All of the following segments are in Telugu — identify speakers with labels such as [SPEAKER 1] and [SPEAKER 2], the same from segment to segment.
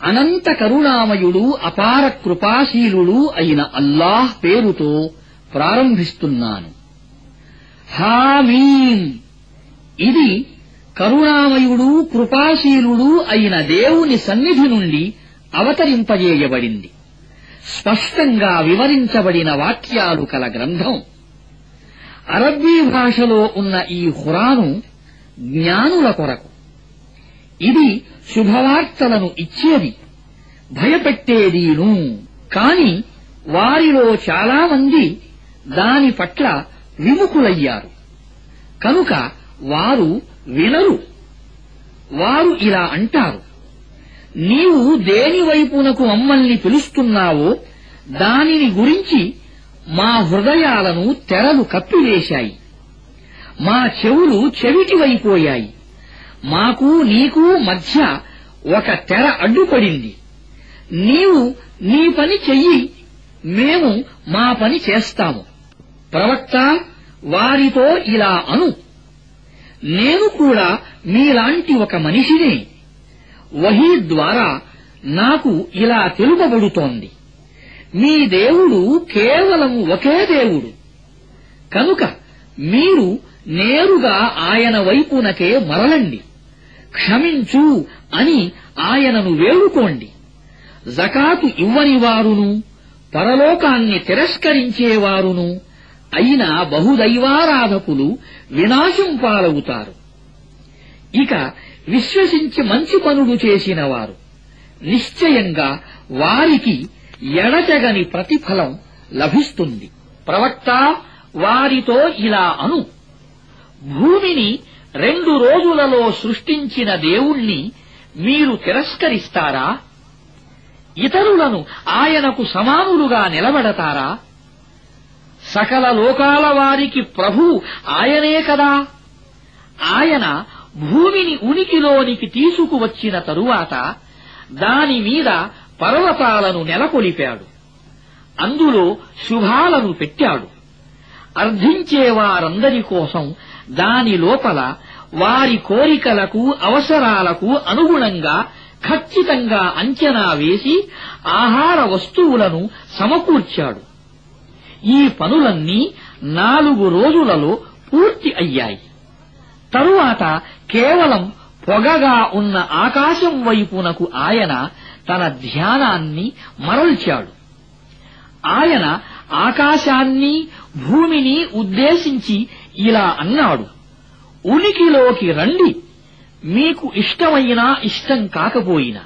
[SPEAKER 1] అనంత కరుణామయుడు అపార కృపాశీలుడు అయిన అల్లాహ్ పేరుతో ప్రారంభిస్తున్నాను హామీం ఇది కరుణామయుడు కృపాశీలుడు అయిన దేవుని సన్నిధి నుండి అవతరింపజేయబడింది స్పష్టంగా వివరించబడిన వాక్యాలు కల గ్రంథం అరబ్బీ భాషలో ఉన్న ఈ ఖురాను జ్ఞానుల కొరకు ఇది శుభవార్తలను ఇచ్చేది భయపెట్టేదీను కాని వారిలో చాలామంది దాని పట్ల విముఖులయ్యారు కనుక వారు వినరు వారు ఇలా అంటారు నీవు దేని వైపునకు మమ్మల్ని పిలుస్తున్నావో దానిని గురించి మా హృదయాలను తెరలు కప్పివేశాయి మా చెవులు చెవిటివైపోయాయి మాకు నీకు మధ్య ఒక తెర అడ్డుపడింది నీవు నీ పని చెయ్యి మేము మా పని చేస్తాము ప్రవక్త వారితో ఇలా అను నేను కూడా మీలాంటి ఒక మనిషినే వహీ ద్వారా నాకు ఇలా తెలుపబడుతోంది మీ దేవుడు కేవలం ఒకే దేవుడు కనుక మీరు నేరుగా ఆయన వైపునకే మరలండి క్షమించు అని ఆయనను వేడుకోండి జకాతు ఇవ్వని వారును పరలోకాన్ని తిరస్కరించేవారును అయిన బహుదైవారాధకులు వినాశం పాలవుతారు ఇక విశ్వసించి మంచి పనులు చేసిన వారు నిశ్చయంగా వారికి ఎడతెగని ప్రతిఫలం లభిస్తుంది ప్రవక్త వారితో ఇలా అను భూమిని రెండు రోజులలో సృష్టించిన దేవుణ్ణి మీరు తిరస్కరిస్తారా ఇతరులను ఆయనకు సమానులుగా నిలబెడతారా సకల లోకాల వారికి ప్రభు ఆయనే కదా ఆయన భూమిని ఉనికిలోనికి తీసుకువచ్చిన తరువాత దాని మీద పర్వతాలను నెలకొలిపాడు అందులో శుభాలను పెట్టాడు అర్థించేవారందరి కోసం దాని లోపల వారి కోరికలకు అవసరాలకు అనుగుణంగా ఖచ్చితంగా అంచనా వేసి ఆహార వస్తువులను సమకూర్చాడు ఈ పనులన్నీ నాలుగు రోజులలో పూర్తి అయ్యాయి తరువాత కేవలం పొగగా ఉన్న ఆకాశం వైపునకు ఆయన తన ధ్యానాన్ని మరల్చాడు ఆయన ఆకాశాన్ని భూమిని ఉద్దేశించి ఇలా అన్నాడు ఉనికిలోకి రండి మీకు ఇష్టమైనా ఇష్టం కాకపోయినా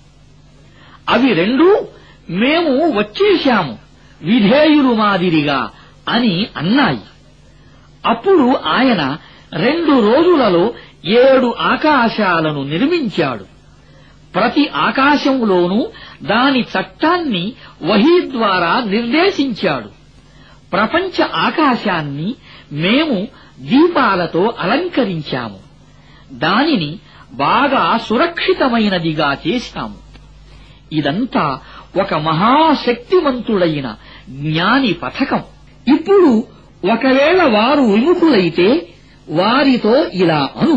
[SPEAKER 1] అవి రెండూ మేము వచ్చేశాము విధేయులు మాదిరిగా అని అన్నాయి అప్పుడు ఆయన రెండు రోజులలో ఏడు ఆకాశాలను నిర్మించాడు ప్రతి ఆకాశంలోనూ దాని చట్టాన్ని వహీ ద్వారా నిర్దేశించాడు ప్రపంచ ఆకాశాన్ని మేము దీపాలతో అలంకరించాము దానిని బాగా సురక్షితమైనదిగా చేశాము ఇదంతా ఒక మహాశక్తివంతుడైన జ్ఞాని పథకం ఇప్పుడు ఒకవేళ వారు విముఖులైతే వారితో ఇలా అను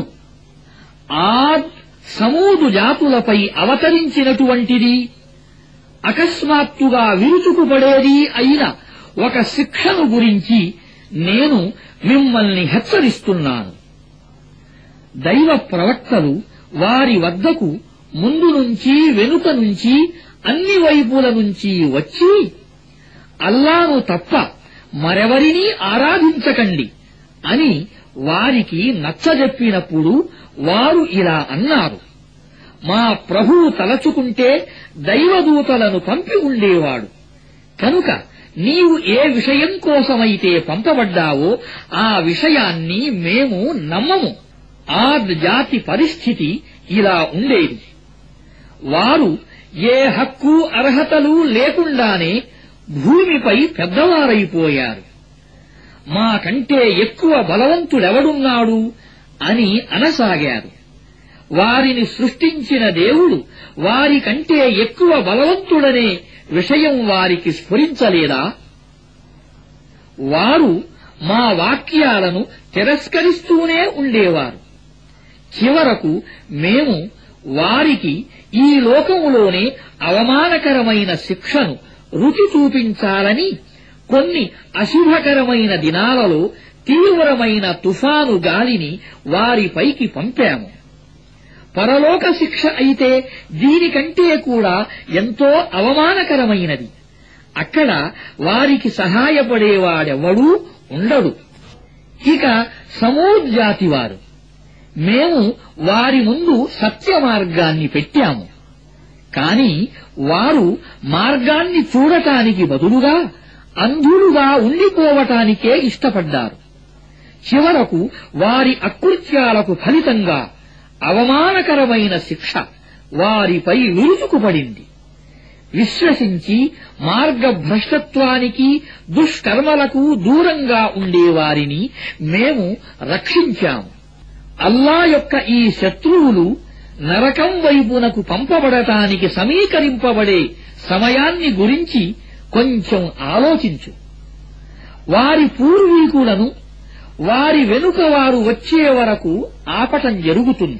[SPEAKER 1] ఆద్ సమూదు జాతులపై అవతరించినటువంటిది అకస్మాత్తుగా విరుచుకుపడేది అయిన ఒక శిక్షను గురించి నేను మిమ్మల్ని హెచ్చరిస్తున్నాను దైవ ప్రవక్తలు వారి వద్దకు ముందు నుంచి వెనుక నుంచి అన్ని వైపుల నుంచి వచ్చి అల్లాను తప్ప మరెవరినీ ఆరాధించకండి అని వారికి నచ్చజెప్పినప్పుడు వారు ఇలా అన్నారు మా ప్రభువు తలచుకుంటే దైవదూతలను పంపి ఉండేవాడు కనుక నీవు ఏ విషయం కోసమైతే పంపబడ్డావో ఆ విషయాన్ని మేము నమ్మము ఆద్ జాతి పరిస్థితి ఇలా ఉండేది వారు ఏ హక్కు అర్హతలు లేకుండానే భూమిపై పెద్దవారైపోయారు మాకంటే ఎక్కువ బలవంతుడెవడున్నాడు అని అనసాగారు వారిని సృష్టించిన దేవుడు వారికంటే ఎక్కువ బలవంతుడనే విషయం వారికి స్ఫురించలేదా వారు మా వాక్యాలను తిరస్కరిస్తూనే ఉండేవారు చివరకు మేము వారికి ఈ లోకములోనే అవమానకరమైన శిక్షను రుచి చూపించాలని కొన్ని అశుభకరమైన దినాలలో తీవ్రమైన తుఫాను గాలిని వారిపైకి పంపాము పరలోక శిక్ష అయితే దీనికంటే కూడా ఎంతో అవమానకరమైనది అక్కడ వారికి సహాయపడేవాడెవడూ ఉండడు ఇక సమూర్జాతి వారు మేము వారి ముందు సత్య మార్గాన్ని పెట్టాము కాని వారు మార్గాన్ని చూడటానికి బదులుగా అంధులుగా ఉండిపోవటానికే ఇష్టపడ్డారు చివరకు వారి అకృత్యాలకు ఫలితంగా అవమానకరమైన శిక్ష వారిపై విరుచుకుపడింది విశ్వసించి మార్గభ్రష్టత్వానికి దుష్కర్మలకు దూరంగా ఉండేవారిని మేము రక్షించాము అల్లా యొక్క ఈ శత్రువులు నరకం వైపునకు పంపబడటానికి సమీకరింపబడే సమయాన్ని గురించి కొంచెం ఆలోచించు వారి పూర్వీకులను వారి వెనుక వారు వచ్చే వరకు ఆపటం జరుగుతుంది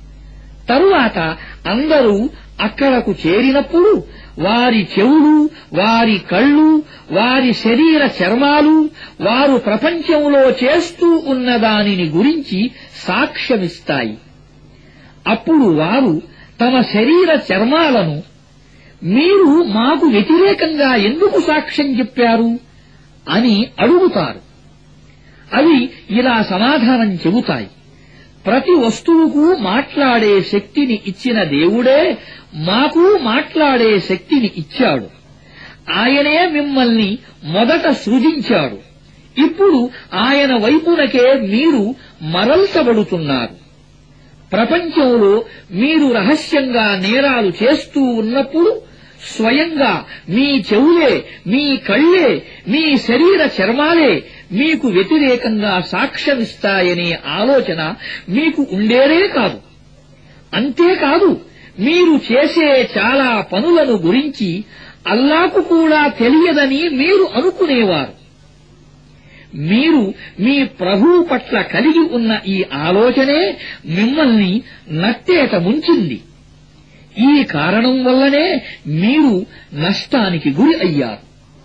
[SPEAKER 1] తరువాత అందరూ అక్కడకు చేరినప్పుడు వారి చెవులు వారి కళ్ళు వారి శరీర చర్మాలు వారు ప్రపంచంలో చేస్తూ ఉన్న దానిని గురించి సాక్ష్యమిస్తాయి అప్పుడు వారు తమ శరీర చర్మాలను మీరు మాకు వ్యతిరేకంగా ఎందుకు సాక్ష్యం చెప్పారు అని అడుగుతారు అవి ఇలా సమాధానం చెబుతాయి ప్రతి వస్తువుకు మాట్లాడే శక్తిని ఇచ్చిన దేవుడే మాకు మాట్లాడే శక్తిని ఇచ్చాడు ఆయనే మిమ్మల్ని మొదట సృజించాడు ఇప్పుడు ఆయన వైపునకే మీరు మరల్చబడుతున్నారు ప్రపంచంలో మీరు రహస్యంగా నేరాలు చేస్తూ ఉన్నప్పుడు స్వయంగా మీ చెవులే మీ కళ్ళే మీ శరీర చర్మాలే మీకు వ్యతిరేకంగా సాక్ష్యమిస్తాయనే ఆలోచన మీకు ఉండేదే కాదు అంతేకాదు మీరు చేసే చాలా పనులను గురించి అల్లాకు కూడా తెలియదని మీరు అనుకునేవారు మీరు మీ ప్రభువు పట్ల కలిగి ఉన్న ఈ ఆలోచనే మిమ్మల్ని నట్టేట ముంచింది ఈ కారణం వల్లనే మీరు నష్టానికి గురి అయ్యారు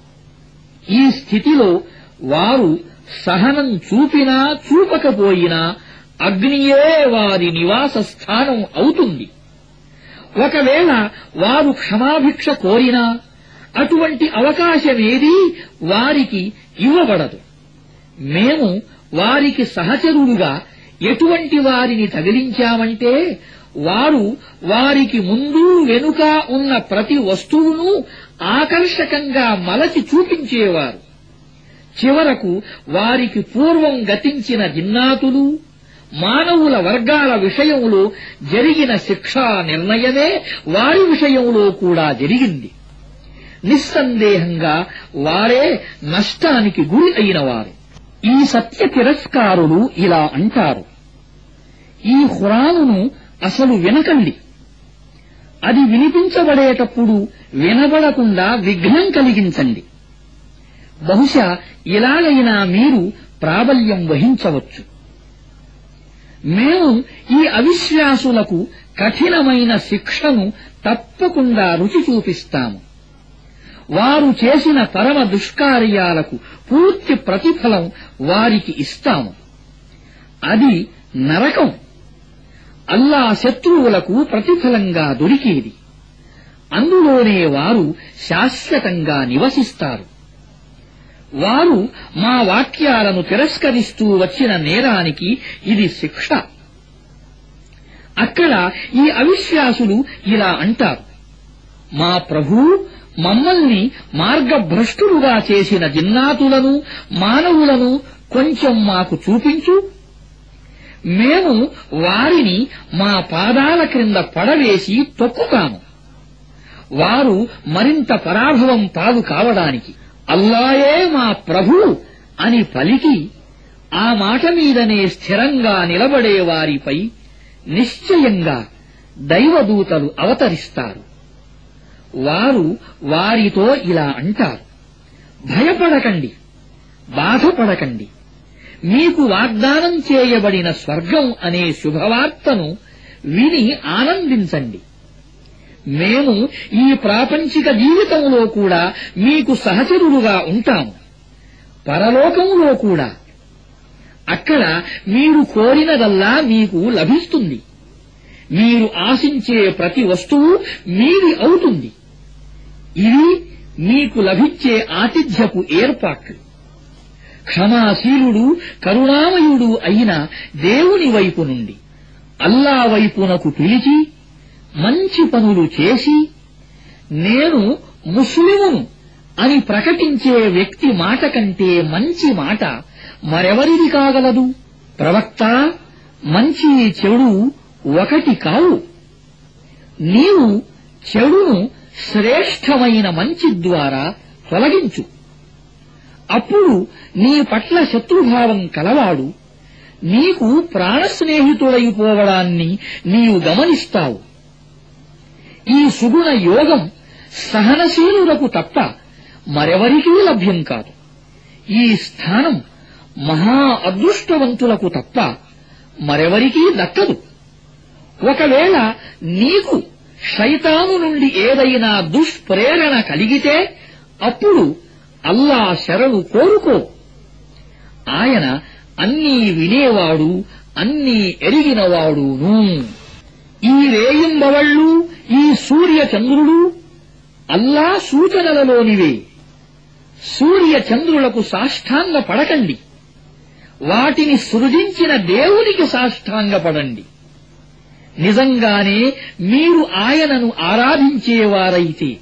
[SPEAKER 1] ఈ స్థితిలో వారు సహనం చూపినా చూపకపోయినా అగ్నియే వారి నివాస స్థానం అవుతుంది ఒకవేళ వారు క్షమాభిక్ష కోరినా అటువంటి అవకాశమేదీ వారికి ఇవ్వబడదు మేము వారికి సహచరులుగా ఎటువంటి వారిని తగిలించామంటే వారు వారికి ముందు వెనుక ఉన్న ప్రతి వస్తువును ఆకర్షకంగా మలచి చూపించేవారు చివరకు వారికి పూర్వం గతించిన జిన్నాతులు మానవుల వర్గాల విషయంలో జరిగిన శిక్షా నిర్ణయమే వారి విషయంలో కూడా జరిగింది నిస్సందేహంగా వారే నష్టానికి గురి అయినవారు ఈ సత్య తిరస్కారులు ఇలా అంటారు ఈ ఖురానును అసలు వినకండి అది వినిపించబడేటప్పుడు వినబడకుండా విఘ్నం కలిగించండి బహుశా ఇలాగైనా మీరు ప్రాబల్యం వహించవచ్చు మేము ఈ అవిశ్వాసులకు కఠినమైన శిక్షను తప్పకుండా రుచి చూపిస్తాము వారు చేసిన పరమ దుష్కార్యాలకు పూర్తి ప్రతిఫలం వారికి ఇస్తాము అది నరకం అల్లా శత్రువులకు ప్రతిఫలంగా దొరికేది అందులోనే వారు శాశ్వతంగా నివసిస్తారు వారు మా వాక్యాలను తిరస్కరిస్తూ వచ్చిన నేరానికి ఇది శిక్ష అక్కడ ఈ అవిశ్వాసులు ఇలా అంటారు మా ప్రభూ మమ్మల్ని మార్గభ్రష్టులుగా చేసిన జిన్నాతులను మానవులను కొంచెం మాకు చూపించు మేము వారిని మా పాదాల క్రింద పడవేసి తొక్కుతాము వారు మరింత పరాభవం పాలు కావడానికి అల్లాయే మా ప్రభు అని పలికి ఆ మాట మీదనే స్థిరంగా నిలబడే వారిపై నిశ్చయంగా దైవదూతలు అవతరిస్తారు వారు వారితో ఇలా అంటారు భయపడకండి బాధపడకండి మీకు వాగ్దానం చేయబడిన స్వర్గం అనే శుభవార్తను విని ఆనందించండి మేము ఈ ప్రాపంచిక జీవితంలో కూడా మీకు సహచరులుగా ఉంటాము పరలోకములో కూడా అక్కడ మీరు కోరినదల్లా మీకు లభిస్తుంది మీరు ఆశించే ప్రతి వస్తువు మీది అవుతుంది ఇవి మీకు లభించే ఆతిథ్యపు ఏర్పాట్లు క్షమాశీలుడు కరుణామయుడు అయిన దేవుని వైపు నుండి అల్లా వైపునకు పిలిచి మంచి పనులు చేసి నేను ముస్లిమును అని ప్రకటించే వ్యక్తి మాట కంటే మంచి మాట మరెవరిది కాగలదు ప్రవక్త మంచి చెడు ఒకటి కావు నీవు చెడును శ్రేష్టమైన మంచి ద్వారా తొలగించు అప్పుడు నీ పట్ల శత్రుభావం కలవాడు నీకు ప్రాణ స్నేహితుడైపోవడాన్ని నీవు గమనిస్తావు ఈ సుగుణ యోగం సహనశీలులకు తప్ప మరెవరికీ లభ్యం కాదు ఈ స్థానం మహా అదృష్టవంతులకు తప్ప మరెవరికీ దక్కదు ఒకవేళ నీకు శైతాను నుండి ఏదైనా దుష్ప్రేరణ కలిగితే అప్పుడు అల్లా శరణు కోరుకో ఆయన అన్నీ వినేవాడు అన్నీ ఎరిగినవాడును ఈ రేయింబవళ్ళు ఈ సూర్య చంద్రుడు అల్లా సూచనలలోనివే సూర్య చంద్రులకు సాష్టాంగ పడకండి వాటిని సృజించిన దేవునికి సాష్టాంగపడండి నిజంగానే మీరు ఆయనను ఆరాధించేవారైతే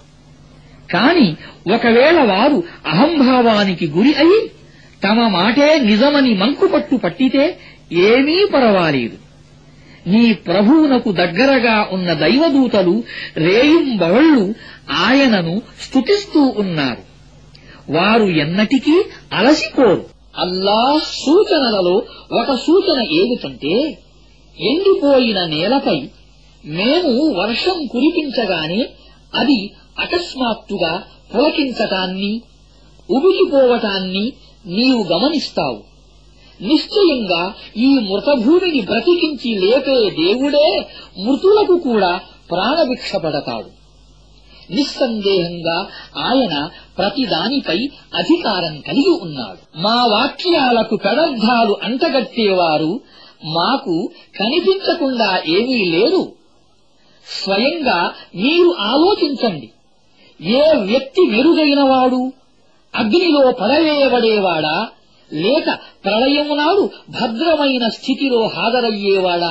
[SPEAKER 1] కాని ఒకవేళ వారు అహంభావానికి గురి అయి తమ మాటే నిజమని మంకుపట్టు పట్టితే ఏమీ పరవాలేదు నీ ప్రభువునకు దగ్గరగా ఉన్న దైవదూతలు రేయింబవళ్ళు ఆయనను స్తుతిస్తూ ఉన్నారు వారు ఎన్నటికీ అలసిపోరు అల్లాహ్ సూచనలలో ఒక సూచన ఏమిటంటే ఎండిపోయిన నేలపై మేము వర్షం కురిపించగానే అది అకస్మాత్తుగా పులకించటాన్ని ఉబికిపోవటాన్ని నీవు గమనిస్తావు నిశ్చయంగా ఈ మృతభూమిని బ్రతికించి లేపే దేవుడే మృతులకు కూడా ప్రాణభిక్ష పడతాడు నిస్సందేహంగా ఆయన ప్రతిదానిపై అధికారం కలిగి ఉన్నాడు మా వాక్యాలకు పెడర్థాలు అంటగట్టేవారు మాకు కనిపించకుండా ఏమీ లేరు స్వయంగా మీరు ఆలోచించండి ఏ వ్యక్తి మెరుగైనవాడు అగ్నిలో పడవేయబడేవాడా లేక ప్రళయము నాడు భద్రమైన స్థితిలో హాజరయ్యేవాడా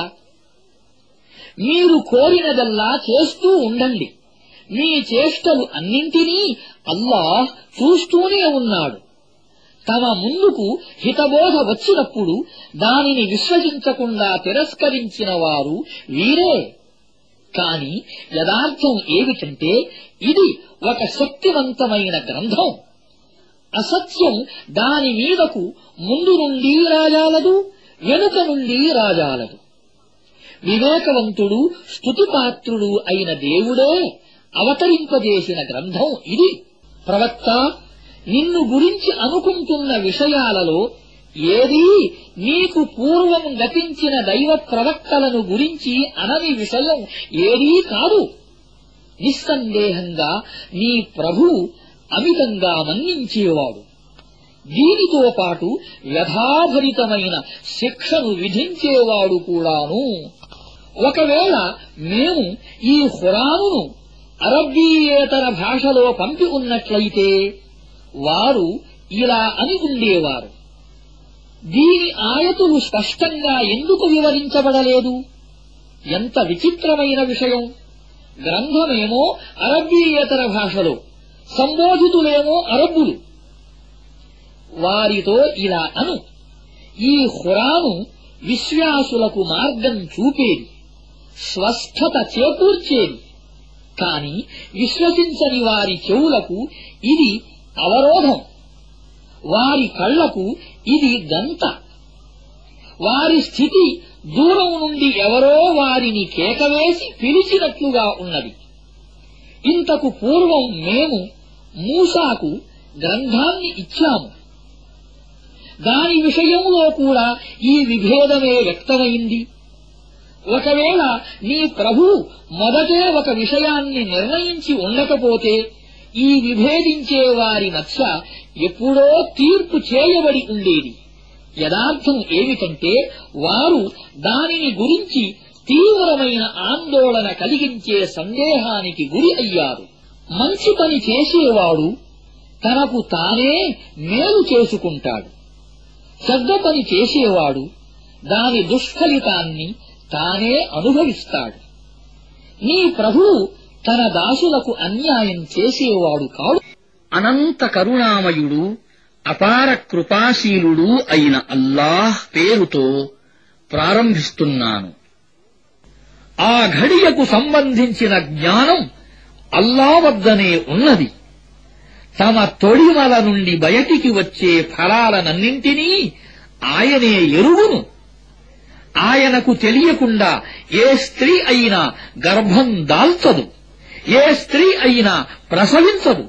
[SPEAKER 1] మీరు కోరినదల్లా చేస్తూ ఉండండి మీ చేష్టలు అన్నింటినీ అల్లాహ్ చూస్తూనే ఉన్నాడు తమ ముందుకు హితబోధ వచ్చినప్పుడు దానిని విశ్వసించకుండా తిరస్కరించిన వారు వీరే కాని యథార్థం ఏమిటంటే ఇది ఒక శక్తివంతమైన గ్రంథం అసత్యం దాని మీదకు ముందు నుండి రాజాలదు వెనుక నుండి రాజాలదు వివేకవంతుడు స్తుతిపాత్రుడు అయిన దేవుడే అవతరింపజేసిన గ్రంథం ఇది ప్రవక్త నిన్ను గురించి అనుకుంటున్న విషయాలలో ఏదీ నీకు పూర్వం గతించిన దైవ ప్రవక్తలను గురించి అనని విషయం ఏదీ కాదు నిస్సందేహంగా నీ ప్రభు అమితంగా మన్నించేవాడు దీనితో పాటు వ్యధాభరితమైన శిక్షను విధించేవాడు కూడాను ఒకవేళ మేము ఈ హురానును అరబ్బీయేతర భాషలో పంపి ఉన్నట్లయితే వారు ఇలా అని ఉండేవారు దీని ఆయతులు స్పష్టంగా ఎందుకు వివరించబడలేదు ఎంత విచిత్రమైన విషయం గ్రంథమేమో అరబ్బీయేతర భాషలో సంబోధితులేమో అరబ్బులు వారితో ఇలా అను ఈ హురాను విశ్వాసులకు మార్గం చూపేది స్వస్థత చేకూర్చేది కాని విశ్వసించని వారి చెవులకు ఇది అవరోధం వారి కళ్లకు ఇది గంత వారి స్థితి దూరం నుండి ఎవరో వారిని కేకవేసి పిలిచినట్లుగా ఉన్నది ఇంతకు పూర్వం మేము మూసాకు గ్రంథాన్ని ఇచ్చాము దాని విషయంలో కూడా ఈ విభేదమే వ్యక్తమైంది ఒకవేళ నీ ప్రభు మొదటే ఒక విషయాన్ని నిర్ణయించి ఉండకపోతే ఈ విభేదించే వారి మధ్య ఎప్పుడో తీర్పు చేయబడి ఉండేది యథార్థం ఏమిటంటే వారు దానిని గురించి తీవ్రమైన ఆందోళన కలిగించే సందేహానికి గురి అయ్యారు మంచి పని చేసేవాడు తనకు తానే మేలు చేసుకుంటాడు చెడ్డ పని చేసేవాడు దాని దుష్ఫలితాన్ని తానే అనుభవిస్తాడు నీ ప్రభువు తన దాసులకు అన్యాయం చేసేవాడు కాడు
[SPEAKER 2] అనంత కరుణామయుడు అపార కృపాశీలుడు అయిన అల్లాహ్ పేరుతో ప్రారంభిస్తున్నాను
[SPEAKER 1] ఆ ఘడియకు సంబంధించిన జ్ఞానం అల్లా వద్దనే ఉన్నది తమ తొడిమల నుండి బయటికి వచ్చే ఫలాలనన్నింటినీ ఆయనే ఎరుగును ఆయనకు తెలియకుండా ఏ స్త్రీ అయినా గర్భం దాల్చదు ఏ స్త్రీ అయినా ప్రసవించదు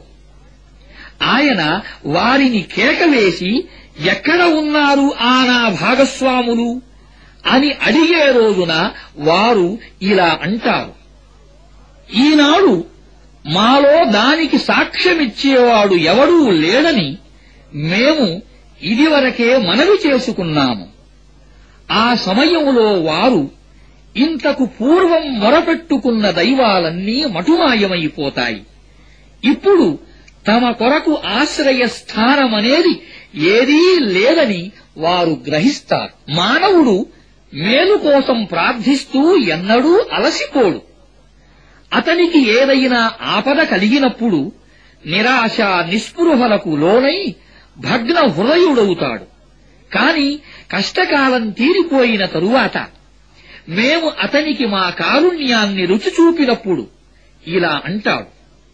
[SPEAKER 1] ఆయన వారిని కేకవేసి ఎక్కడ ఉన్నారు ఆ నా భాగస్వాములు అని అడిగే రోజున వారు ఇలా అంటారు ఈనాడు మాలో దానికి సాక్ష్యమిచ్చేవాడు ఎవడూ లేడని మేము ఇదివరకే మనవి చేసుకున్నాము ఆ సమయంలో వారు ఇంతకు పూర్వం మొరపెట్టుకున్న దైవాలన్నీ మటుమాయమైపోతాయి ఇప్పుడు తమ కొరకు ఆశ్రయ స్థానమనేది ఏదీ లేదని వారు గ్రహిస్తారు మానవుడు మేలు కోసం ప్రార్థిస్తూ ఎన్నడూ అలసిపోడు అతనికి ఏదైనా ఆపద కలిగినప్పుడు నిరాశ నిస్పృహలకు లోనై భగ్న హృదయుడవుతాడు కాని కష్టకాలం తీరిపోయిన తరువాత మేము అతనికి మా కారుణ్యాన్ని రుచి చూపినప్పుడు ఇలా అంటాడు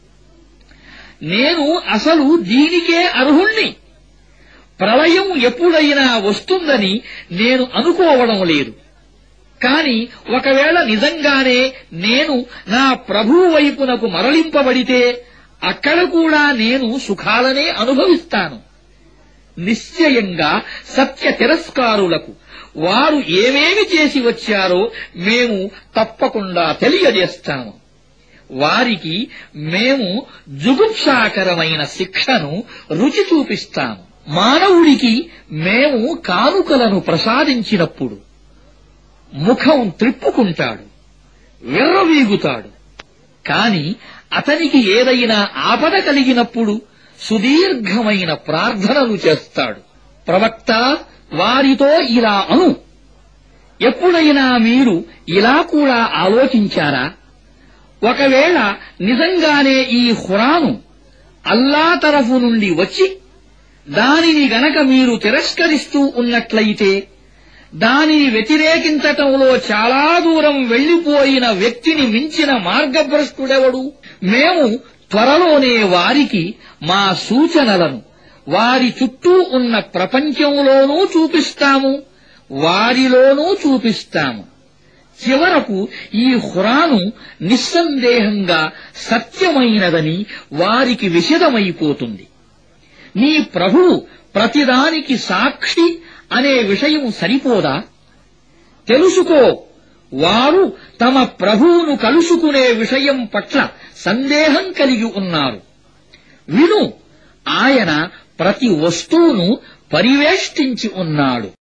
[SPEAKER 1] నేను అసలు దీనికే అర్హుణ్ణి ప్రళయం ఎప్పుడైనా వస్తుందని నేను అనుకోవడం లేదు కాని ఒకవేళ నిజంగానే నేను నా ప్రభువు వైపునకు మరలింపబడితే అక్కడ కూడా నేను సుఖాలనే అనుభవిస్తాను నిశ్చయంగా సత్య తిరస్కారులకు వారు ఏమేమి చేసి వచ్చారో మేము తప్పకుండా తెలియజేస్తాము వారికి మేము జుగుప్సాకరమైన శిక్షను రుచి చూపిస్తాము మానవుడికి మేము కానుకలను ప్రసాదించినప్పుడు ముఖం త్రిప్పుకుంటాడు విర్రవీగుతాడు కాని అతనికి ఏదైనా ఆపద కలిగినప్పుడు సుదీర్ఘమైన ప్రార్థనలు చేస్తాడు ప్రవక్త వారితో ఇలా అను ఎప్పుడైనా మీరు ఇలా కూడా ఆలోచించారా ఒకవేళ నిజంగానే ఈ హురాను అల్లా తరఫు నుండి వచ్చి దానిని గనక మీరు తిరస్కరిస్తూ ఉన్నట్లయితే దానిని వ్యతిరేకించటంలో చాలా దూరం వెళ్లిపోయిన వ్యక్తిని మించిన మార్గభ్రష్టుడెవడు మేము త్వరలోనే వారికి మా సూచనలను వారి చుట్టూ ఉన్న ప్రపంచంలోనూ చూపిస్తాము వారిలోనూ చూపిస్తాము చివరకు ఈ హురాను నిస్సందేహంగా సత్యమైనదని వారికి విషదమైపోతుంది నీ ప్రభువు ప్రతిదానికి సాక్షి అనే విషయం సరిపోదా తెలుసుకో వారు తమ ప్రభువును కలుసుకునే విషయం పట్ల సందేహం కలిగి ఉన్నారు విను ఆయన ప్రతి వస్తువును పరివేష్టించి ఉన్నాడు